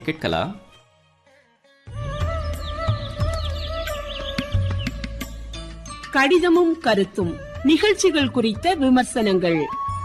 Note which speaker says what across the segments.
Speaker 1: கேட்கலாம்
Speaker 2: கடிதமும் கருத்தும் நிகழ்ச்சிகள் குறித்த விமர்சனங்கள்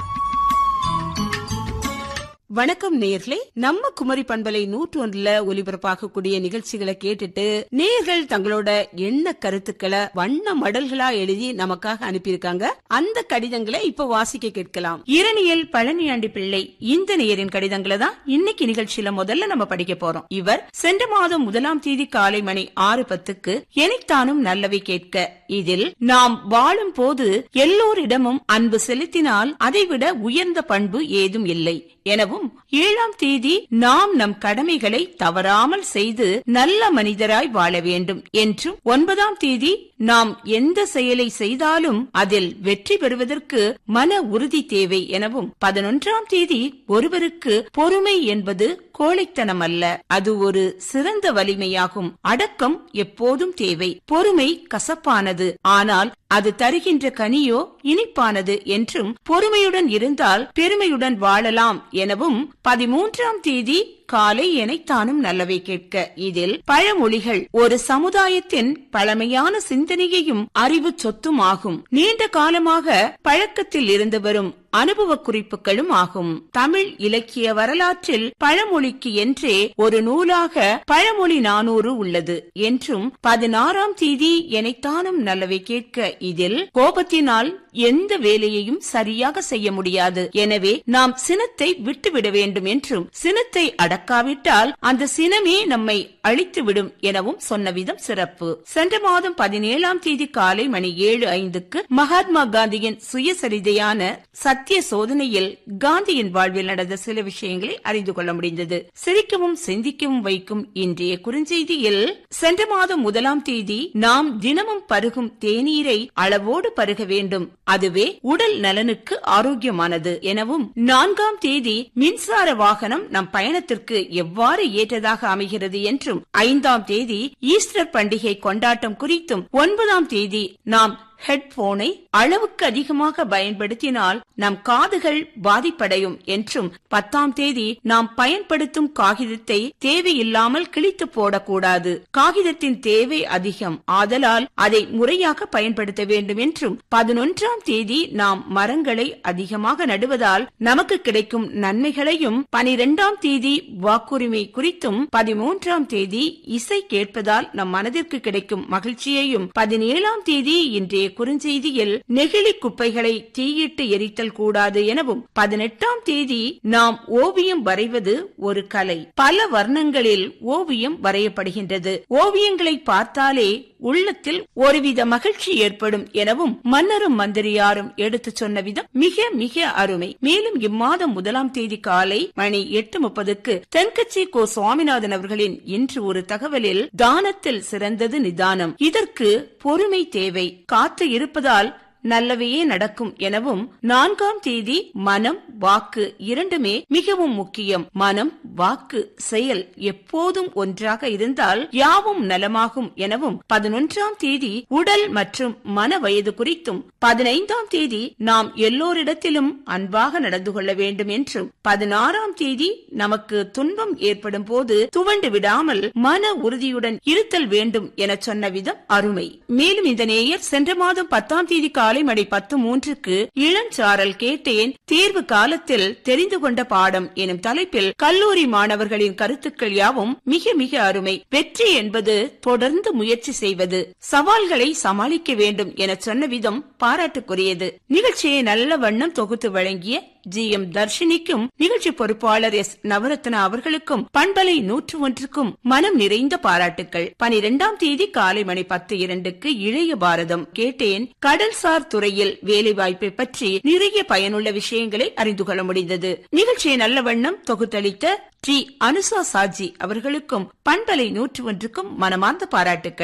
Speaker 2: வணக்கம் நேயர்களே நம்ம குமரி பண்பலை நூற்று ஒன்றுல ஒலிபரப்பாகக்கூடிய நிகழ்ச்சிகளை கேட்டுட்டு நேயர்கள் தங்களோட எண்ண கருத்துக்களை வண்ண மடல்களா எழுதி நமக்காக அனுப்பியிருக்காங்க அந்த கடிதங்களை இப்ப வாசிக்க கேட்கலாம்
Speaker 3: இரணியல் பழனியாண்டி பிள்ளை இந்த நேயரின் கடிதங்களை தான் இன்னைக்கு நிகழ்ச்சியில முதல்ல நம்ம படிக்க போறோம் இவர் சென்ற மாதம் முதலாம் தேதி காலை மணி ஆறு பத்துக்கு எனித்தானும் நல்லவை கேட்க இதில் நாம் வாழும் போது எல்லோரிடமும் அன்பு செலுத்தினால் அதைவிட உயர்ந்த பண்பு ஏதும் இல்லை எனவும் ஏழாம் தேதி நாம் நம் கடமைகளை தவறாமல் செய்து நல்ல மனிதராய் வாழ வேண்டும் என்றும் ஒன்பதாம் தேதி நாம் எந்த செயலை செய்தாலும் அதில் வெற்றி பெறுவதற்கு மன உறுதி தேவை எனவும் பதினொன்றாம் தேதி ஒருவருக்கு பொறுமை என்பது கோழைத்தனம் அல்ல அது ஒரு சிறந்த வலிமையாகும் அடக்கம் எப்போதும் தேவை பொறுமை கசப்பானது ஆனால் அது தருகின்ற கனியோ இனிப்பானது என்றும் பொறுமையுடன் இருந்தால் பெருமையுடன் வாழலாம் எனவும் பதிமூன்றாம் தேதி காலை எனைத்தானும் நல்லவை கேட்க இதில் பழமொழிகள் ஒரு சமுதாயத்தின் பழமையான சிந்தனையையும் அறிவு சொத்தும் ஆகும் நீண்ட காலமாக பழக்கத்தில் இருந்து வரும் அனுபவ குறிப்புகளும் ஆகும் தமிழ் இலக்கிய வரலாற்றில் பழமொழிக்கு என்றே ஒரு நூலாக பழமொழி நானூறு உள்ளது என்றும் பதினாறாம் தேதி எனைத்தானும் நல்லவை கேட்க இதில் கோபத்தினால் எந்த வேலையையும் சரியாக செய்ய முடியாது எனவே நாம் சினத்தை விட்டுவிட வேண்டும் என்றும் சினத்தை அடக்காவிட்டால் அந்த சினமே நம்மை அழித்துவிடும் எனவும் சொன்ன விதம் சிறப்பு சென்ற மாதம் பதினேழாம் தேதி காலை மணி ஏழு ஐந்துக்கு மகாத்மா காந்தியின் சுயசரிதையான சத்திய சோதனையில் காந்தியின் வாழ்வில் நடந்த சில விஷயங்களை அறிந்து கொள்ள முடிந்தது சிரிக்கவும் சிந்திக்கவும் வைக்கும் இன்றைய குறுஞ்செய்தியில் சென்ற மாதம் முதலாம் தேதி நாம் தினமும் பருகும் தேநீரை அளவோடு பருக வேண்டும் அதுவே உடல் நலனுக்கு ஆரோக்கியமானது எனவும் நான்காம் தேதி மின்சார வாகனம் நம் பயணத்திற்கு எவ்வாறு ஏற்றதாக அமைகிறது என்றும் ஐந்தாம் தேதி ஈஸ்டர் பண்டிகை கொண்டாட்டம் குறித்தும் ஒன்பதாம் தேதி நாம் ஹெட்போனை அளவுக்கு அதிகமாக பயன்படுத்தினால் நம் காதுகள் பாதிப்படையும் என்றும் பத்தாம் தேதி நாம் பயன்படுத்தும் காகிதத்தை தேவையில்லாமல் கிழித்து போடக்கூடாது காகிதத்தின் தேவை அதிகம் ஆதலால் அதை முறையாக பயன்படுத்த வேண்டும் என்றும் பதினொன்றாம் தேதி நாம் மரங்களை அதிகமாக நடுவதால் நமக்கு கிடைக்கும் நன்மைகளையும் பனிரெண்டாம் தேதி வாக்குரிமை குறித்தும் பதிமூன்றாம் தேதி இசை கேட்பதால் நம் மனதிற்கு கிடைக்கும் மகிழ்ச்சியையும் பதினேழாம் தேதி இன்றைய குறுஞ்செய்தியில் நெகிழி குப்பைகளை தீயிட்டு எரித்தல் கூடாது எனவும் பதினெட்டாம் தேதி நாம் ஓவியம் வரைவது ஒரு கலை பல வர்ணங்களில் ஓவியம் வரையப்படுகின்றது ஓவியங்களை பார்த்தாலே உள்ளத்தில் ஒருவித மகிழ்ச்சி ஏற்படும் எனவும் மன்னரும் மந்திரியாரும் எடுத்துச் சொன்ன விதம் மிக மிக அருமை மேலும் இம்மாதம் முதலாம் தேதி காலை மணி எட்டு முப்பதுக்கு தென்கட்சி கோ சுவாமிநாதன் அவர்களின் இன்று ஒரு தகவலில் தானத்தில் சிறந்தது நிதானம் இதற்கு பொறுமை தேவை காத்து இருப்பதால் நல்லவையே நடக்கும் எனவும் நான்காம் தேதி மனம் வாக்கு இரண்டுமே மிகவும் முக்கியம் மனம் வாக்கு செயல் எப்போதும் ஒன்றாக இருந்தால் யாவும் நலமாகும் எனவும் பதினொன்றாம் தேதி உடல் மற்றும் மன வயது குறித்தும் பதினைந்தாம் தேதி நாம் எல்லோரிடத்திலும் அன்பாக நடந்து கொள்ள வேண்டும் என்றும் பதினாறாம் தேதி நமக்கு துன்பம் ஏற்படும் போது துவண்டு விடாமல் மன உறுதியுடன் இருத்தல் வேண்டும் என சொன்ன விதம் அருமை மேலும் இந்த நேயர் சென்ற மாதம் பத்தாம் தேதி காலை மணி பத்து மூன்றுக்கு இளஞ்சாரல் கேட்டேன் தேர்வு காலத்தில் தெரிந்து கொண்ட பாடம் எனும் தலைப்பில் கல்லூரி மாணவர்களின் கருத்துக்கள் யாவும் மிக மிக அருமை வெற்றி என்பது தொடர்ந்து முயற்சி செய்வது சவால்களை சமாளிக்க வேண்டும் என சொன்ன விதம் பாராட்டுக்குரியது நிகழ்ச்சியை நல்ல வண்ணம் தொகுத்து வழங்கிய ஜி எம் தர்ஷினிக்கும் நிகழ்ச்சி பொறுப்பாளர் எஸ் நவரத்னா அவர்களுக்கும் பண்பலை நூற்று ஒன்றுக்கும் மனம் நிறைந்த பாராட்டுக்கள் பனிரெண்டாம் தேதி காலை மணி பத்து இரண்டுக்கு இளைய பாரதம் கேட்டேன் கடல்சார் துறையில் வேலைவாய்ப்பை பற்றி நிறைய பயனுள்ள விஷயங்களை அறிந்து கொள்ள முடிந்தது நிகழ்ச்சியை நல்ல வண்ணம் தொகுத்தளித்த டி அனுசா சாஜி அவர்களுக்கும் பண்பலை நூற்று ஒன்றுக்கும் மனமார்ந்த பாராட்டுக்கள்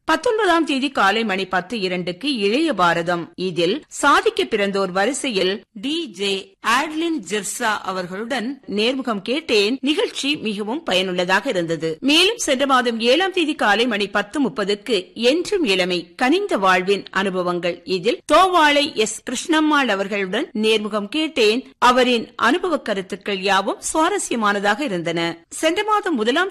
Speaker 3: பத்தொன்பதாம் தேதி காலை மணி பத்து இரண்டுக்கு இளைய பாரதம் இதில் சாதிக்க பிறந்தோர் வரிசையில்
Speaker 2: டி ஜே ஆட்லின் ஜெர்சா அவர்களுடன்
Speaker 3: நேர்முகம் கேட்டேன் நிகழ்ச்சி மிகவும் பயனுள்ளதாக இருந்தது மேலும் சென்ற மாதம் ஏழாம் தேதி காலை மணி பத்து முப்பதுக்கு என்றும் இளமை கனிந்த வாழ்வின் அனுபவங்கள் இதில் தோவாளை எஸ் கிருஷ்ணம்மாள் அவர்களுடன் நேர்முகம் கேட்டேன் அவரின் அனுபவ கருத்துக்கள் யாவும் சுவாரஸ்யமானதாக இருந்தன சென்ற மாதம் முதலாம்